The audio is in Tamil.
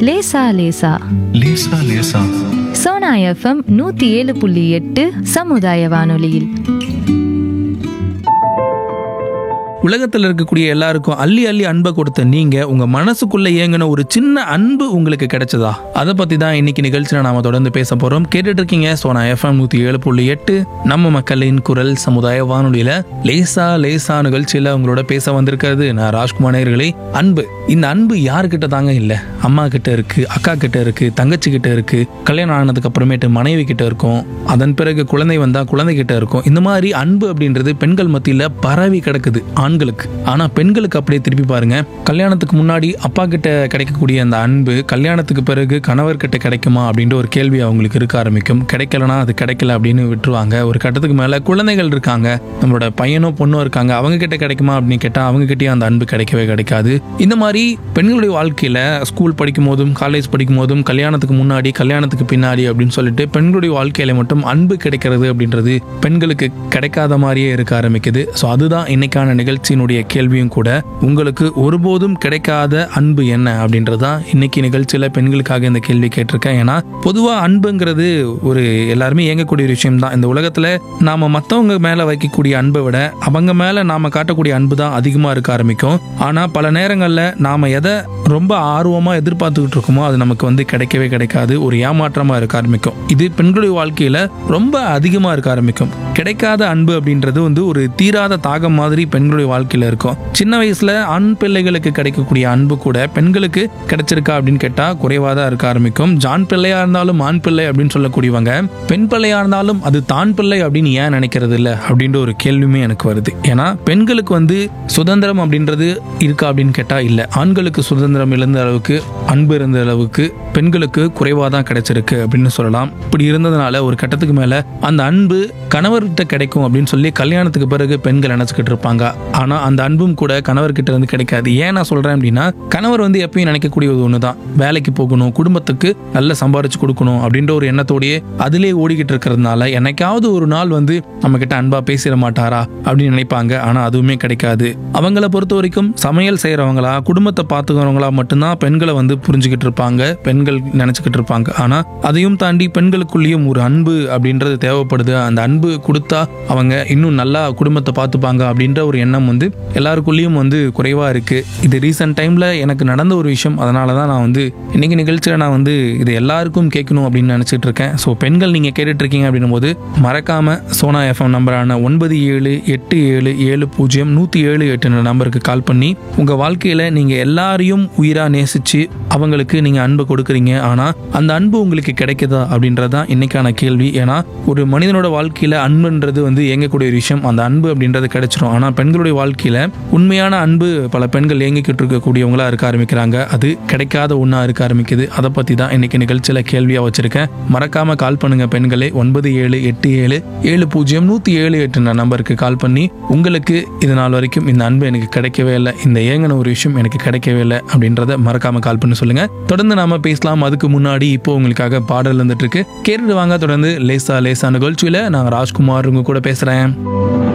லேசா லேசா லேசா லேசா சோனா எஃப்எம் நூத்தி ஏழு புள்ளி எட்டு சமுதாய வானொலியில் உலகத்தில் இருக்கக்கூடிய எல்லாருக்கும் அள்ளி அள்ளி அன்பை கொடுத்த நீங்க உங்க மனசுக்குள்ள ஏங்கின ஒரு சின்ன அன்பு உங்களுக்கு கிடைச்சதா அதை பத்தி தான் இன்னைக்கு நிகழ்ச்சியில நாம தொடர்ந்து பேச போறோம் கேட்டுட்டு இருக்கீங்க சோனா எஃப்எம் நூத்தி ஏழு புள்ளி எட்டு நம்ம மக்களின் குரல் சமுதாய வானொலியில லேசா லேசா நிகழ்ச்சியில உங்களோட பேச வந்திருக்கிறது நான் ராஜ்குமார் நேயர்களே அன்பு இந்த அன்பு யாருக்கிட்ட தாங்க இல்ல அம்மா கிட்ட இருக்கு அக்கா கிட்ட இருக்கு தங்கச்சி கிட்ட இருக்கு கல்யாணம் ஆனதுக்கு அப்புறமேட்டு மனைவி கிட்ட இருக்கும் அதன் பிறகு குழந்தை வந்தா குழந்தை கிட்ட இருக்கும் இந்த மாதிரி அன்பு அப்படின்றது பெண்கள் மத்தியில பரவி கிடக்குது ஆண்களுக்கு ஆனா பெண்களுக்கு அப்படியே திருப்பி பாருங்க கல்யாணத்துக்கு முன்னாடி அப்பா கிட்ட கிடைக்கக்கூடிய அந்த அன்பு கல்யாணத்துக்கு பிறகு கணவர் கிட்ட கிடைக்குமா அப்படின்ற ஒரு கேள்வி அவங்களுக்கு இருக்க ஆரம்பிக்கும் கிடைக்கலனா அது கிடைக்கல அப்படின்னு விட்டுருவாங்க ஒரு கட்டத்துக்கு மேல குழந்தைகள் இருக்காங்க நம்மளோட பையனோ பொண்ணோ இருக்காங்க அவங்க கிட்ட கிடைக்குமா அப்படின்னு கேட்டா அவங்க கிட்டயும் அந்த அன்பு கிடைக்கவே கிடைக்காது இந்த மாதிரி பெண்களுடைய வாழ்க்கையில ஸ்கூல் படிக்கும் போதும் காலேஜ் படிக்கும் போதும் கல்யாணத்துக்கு முன்னாடி கல்யாணத்துக்கு பின்னாடி அப்படின்னு சொல்லிட்டு பெண்களுடைய வாழ்க்கையில மட்டும் அன்பு கிடைக்கிறது அப்படின்றது பெண்களுக்கு கிடைக்காத மாதிரியே இருக்க ஆரம்பிக்குது ஸோ அதுதான் இன்னைக்கான நிகழ்ச்சியினுடைய கேள்வியும் கூட உங்களுக்கு ஒருபோதும் கிடைக்காத அன்பு என்ன அப்படின்றது தான் இன்னைக்கு நிகழ்ச்சியில பெண்களுக்காக இந்த கேள்வி கேட்டிருக்கேன் ஏன்னா பொதுவா அன்புங்கிறது ஒரு எல்லாருமே இயங்கக்கூடிய ஒரு விஷயம் தான் இந்த உலகத்துல நாம மத்தவங்க மேல வைக்கக்கூடிய அன்பை விட அவங்க மேல நாம காட்டக்கூடிய அன்பு தான் அதிகமா இருக்க ஆரம்பிக்கும் ஆனா பல நேரங்கள்ல நாம எதை ரொம்ப ஆர்வமா எதிர்பார்த்துக்கிட்டு இருக்கோமோ அது நமக்கு வந்து கிடைக்கவே கிடைக்காது ஒரு ஏமாற்றமா இருக்க ஆரம்பிக்கும் இது பெண்களுடைய வாழ்க்கையில ரொம்ப அதிகமா இருக்க ஆரம்பிக்கும் கிடைக்காத அன்பு அப்படின்றது வந்து ஒரு தீராத தாகம் மாதிரி பெண்களுடைய வாழ்க்கையில இருக்கும் சின்ன வயசுல ஆண் பிள்ளைகளுக்கு கிடைக்கக்கூடிய அன்பு கூட பெண்களுக்கு கிடைச்சிருக்கா அப்படின்னு கேட்டா குறைவா தான் இருக்க ஆரம்பிக்கும் ஜான் பிள்ளையா இருந்தாலும் ஆண் பிள்ளை அப்படின்னு சொல்லக்கூடியவங்க பெண் பிள்ளையா இருந்தாலும் அது தான் பிள்ளை அப்படின்னு ஏன் நினைக்கிறது இல்ல அப்படின்ற ஒரு கேள்வியுமே எனக்கு வருது ஏன்னா பெண்களுக்கு வந்து சுதந்திரம் அப்படின்றது இருக்கா அப்படின்னு கேட்டா இல்ல ஆண்களுக்கு சுதந்திரம் இருந்த அளவுக்கு அன்பு இருந்த அளவுக்கு பெண்களுக்கு குறைவா தான் கிடைச்சிருக்கு அப்படின்னு சொல்லலாம் இப்படி இருந்ததுனால ஒரு கட்டத்துக்கு மேல அந்த அன்பு கணவர்கிட்ட கிடைக்கும் அப்படின்னு சொல்லி கல்யாணத்துக்கு பிறகு பெண்கள் நினைச்சுக்கிட்டு இருப்பாங்க ஆனா அந்த அன்பும் கூட கணவர்கிட்ட இருந்து கிடைக்காது ஏன் நான் சொல்றேன் அப்படின்னா கணவர் வந்து எப்பயும் நினைக்கக்கூடிய ஒரு ஒண்ணுதான் வேலைக்கு போகணும் குடும்பத்துக்கு நல்ல சம்பாரிச்சு கொடுக்கணும் அப்படின்ற ஒரு எண்ணத்தோடயே அதிலே ஓடிக்கிட்டு இருக்கிறதுனால என்னைக்காவது ஒரு நாள் வந்து நம்ம கிட்ட அன்பா பேசிட மாட்டாரா அப்படின்னு நினைப்பாங்க ஆனா அதுவுமே கிடைக்காது அவங்கள பொறுத்த வரைக்கும் சமையல் செய்யறவங்களா குடும்பத்தை பார்த்துக்கிறவங்களா மட்டும்தான் பெண்களை வந்து புரிஞ்சுக்கிட்டு இருப்பாங்க பெண்கள் நினைச்சுக்கிட்டு இருப்பாங்க ஆனா அதையும் தாண்டி பெண்களுக்குள்ளேயும் ஒரு அன்பு அப்படின்றது தேவைப்படுது அந்த அன்பு கொடுத்தா அவங்க இன்னும் நல்லா குடும்பத்தை பார்த்துப்பாங்க அப்படின்ற ஒரு எண்ணம் வந்து எல்லாருக்குள்ளேயும் வந்து குறைவா இருக்கு இது ரீசெண்ட் டைம்ல எனக்கு நடந்த ஒரு விஷயம் அதனால தான் நான் வந்து இன்னைக்கு நிகழ்ச்சியில நான் வந்து இது எல்லாருக்கும் கேட்கணும் அப்படின்னு நினைச்சிட்டு இருக்கேன் ஸோ பெண்கள் நீங்க கேட்டுட்டு இருக்கீங்க அப்படின்னும் போது மறக்காம சோனா எஃப்எம் நம்பரான ஒன்பது ஏழு எட்டு ஏழு ஏழு பூஜ்ஜியம் நூத்தி ஏழு எட்டு நம்பருக்கு கால் பண்ணி உங்க வாழ்க்கையில நீங்க எல்லாரையும் உயிரா நேசிச்சு அவங்களுக்கு நீங்க அன்பு கொடுக்குறீங்க ஆனா அந்த அன்பு உங்களுக்கு கிடைக்குதா அப்படின்றது தான் இன்னைக்கான கேள்வி ஏன்னா ஒரு மனிதனோட வாழ்க்கையில அன்புன்றது வந்து இயங்கக்கூடிய ஒரு விஷயம் அந்த அன்பு அப்படின்றது கிடைச்சிரும் ஆனா பெண்களுடைய வாழ்க்கையில உண்மையான அன்பு பல பெண்கள் இயங்கிக்கிட்டு இருக்கக்கூடியவங்களா இருக்க ஆரம்பிக்கிறாங்க அது கிடைக்காத ஒண்ணா இருக்க ஆரம்பிக்குது அதை பத்தி தான் இன்னைக்கு நிகழ்ச்சியில கேள்வியா வச்சிருக்கேன் மறக்காம கால் பண்ணுங்க பெண்களே ஒன்பது ஏழு எட்டு ஏழு ஏழு பூஜ்ஜியம் நூத்தி ஏழு எட்டு நம்பருக்கு கால் பண்ணி உங்களுக்கு இது நாள் வரைக்கும் இந்த அன்பு எனக்கு கிடைக்கவே இல்லை இந்த ஏங்கின ஒரு விஷயம் எனக்கு கிடைக்கவே இல்லை அப்படின்றத மறக்காம கால் பண்ணி சொல்லுங்க தொடர்ந்து நாம பேசலாம் அதுக்கு முன்னாடி இப்போ உங்களுக்காக பாடல் வந்துட்டு இருக்கு கேட்டுட்டு வாங்க தொடர்ந்து லேசா லேசா நிகழ்ச்சியில நான் ராஜ்குமார் உங்க கூட பேசுறேன்